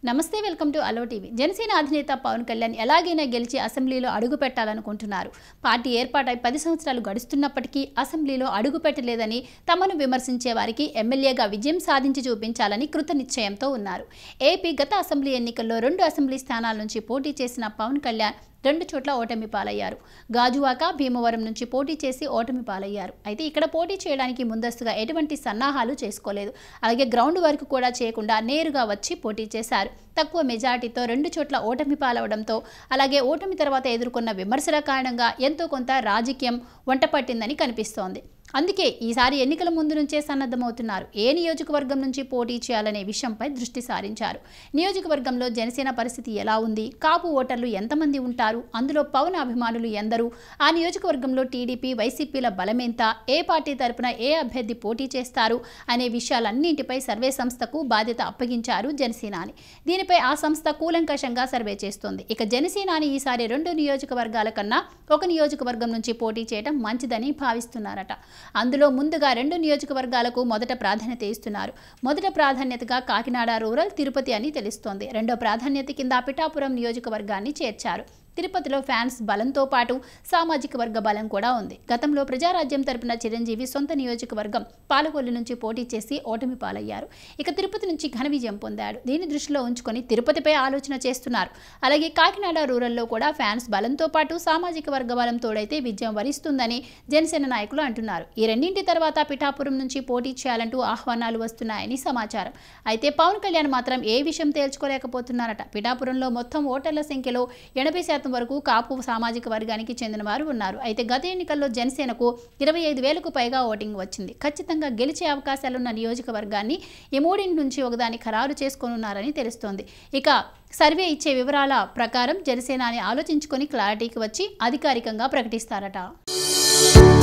నమస్తే welcome to అలో TV Janasena అధినేత పవన్ కళ్యాణ్ ఎలాగైనా గెలిచి అసెంబ్లీలో అడుగు పెట్టాలనుకుంటున్నారు పార్టీ ఏర్పాటై పది సంవత్సరాలు గడుస్తున్నప్పటికీ అసెంబ్లీలో అడుగు పెట్టలేదని తమను విమర్శించే వారికి ఎమ్మెల్యేగా విజయం సాధించి చూపించాలని కృత నిశ్చయంతో ఉన్నారు ఏపీ గత అసెంబ్లీ ఎన్నికల్లో రెండు అసెంబ్లీ స్థానాల నుంచి పోటీ చేసిన పవన్ కళ్యాణ్ రెండు చోట్ల ఓటమి పాలయ్యారు గాజువాక భీమవరం నుంచి పోటీ చేసి ఓటమి పాలయ్యారు అయితే ఇక్కడ పోటీ చేయడానికి ముందస్తుగా ఎటువంటి సన్నాహాలు చేసుకోలేదు అలాగే గ్రౌండ్ వర్క్ కూడా చేయకుండా నేరుగా వచ్చి పోటీ చేశారు తక్కువ మెజార్టీతో రెండు చోట్ల ఓటమి పాలవడంతో అలాగే ఓటమి తర్వాత ఎదుర్కొన్న విమర్శల కారణంగా ఎంతో కొంత రాజకీయం వంట పట్టిందని కనిపిస్తోంది అందుకే ఈసారి ఎన్నికల ముందు నుంచే సన్నద్ధమవుతున్నారు ఏ నియోజకవర్గం నుంచి పోటీ చేయాలనే విషయంపై దృష్టి సారించారు నియోజకవర్గంలో జనసేన పరిస్థితి ఎలా ఉంది కాపు ఓటర్లు ఎంతమంది ఉంటారు అందులో పవన్ అభిమానులు ఎందరు ఆ నియోజకవర్గంలో టీడీపీ వైసీపీల బలమెంత ఏ పార్టీ తరపున ఏ అభ్యర్థి పోటీ చేస్తారు అనే విషయాలన్నింటిపై సర్వే సంస్థకు బాధ్యత అప్పగించారు జనసేనాని దీనిపై ఆ సంస్థ కూలంకషంగా సర్వే చేస్తోంది ఇక జనసేనాని ఈసారి రెండు నియోజకవర్గాల కన్నా ఒక నియోజకవర్గం నుంచి పోటీ చేయడం మంచిదని భావిస్తున్నారట అందులో ముందుగా రెండు నియోజకవర్గాలకు మొదట ప్రాధాన్యత ఇస్తున్నారు మొదట ప్రాధాన్యతగా కాకినాడ రూరల్ తిరుపతి అని తెలుస్తోంది రెండో ప్రాధాన్యత కింద పిఠాపురం నియోజకవర్గాన్ని చేర్చారు తిరుపతిలో ఫ్యాన్స్ బలంతో పాటు సామాజిక వర్గ బలం కూడా ఉంది గతంలో ప్రజారాజ్యం తరపున చిరంజీవి సొంత నియోజకవర్గం పాలకొల్లు నుంచి పోటీ చేసి ఓటమి పాలయ్యారు ఇక తిరుపతి నుంచి ఘన విజయం పొందాడు దీన్ని దృష్టిలో ఉంచుకొని తిరుపతిపై ఆలోచన చేస్తున్నారు అలాగే కాకినాడ రూరల్లో కూడా ఫ్యాన్స్ బలంతో పాటు సామాజిక వర్గ బలం తోడైతే విజయం వరిస్తుందని జనసేన నాయకులు అంటున్నారు ఈ రెండింటి తర్వాత పిఠాపురం నుంచి పోటీ చేయాలంటూ ఆహ్వానాలు వస్తున్నాయని సమాచారం అయితే పవన్ కళ్యాణ్ మాత్రం ఏ విషయం తేల్చుకోలేకపోతున్నారట పిఠాపురంలో మొత్తం ఓటర్ల సంఖ్యలో ఎనభై శాతం వరకు కాపు సామాజిక వర్గానికి చెందిన వారు ఉన్నారు అయితే గత ఎన్నికల్లో జనసేనకు ఇరవై ఐదు వేలకు పైగా ఓటింగ్ వచ్చింది ఖచ్చితంగా గెలిచే అవకాశాలున్న నియోజకవర్గాన్ని ఈ మూడింటి నుంచి ఒకదాన్ని ఖరారు చేసుకోనున్నారని తెలుస్తోంది ఇక సర్వే ఇచ్చే వివరాల ప్రకారం జనసేనాని ఆలోచించుకొని క్లారిటీకి వచ్చి అధికారికంగా ప్రకటిస్తారట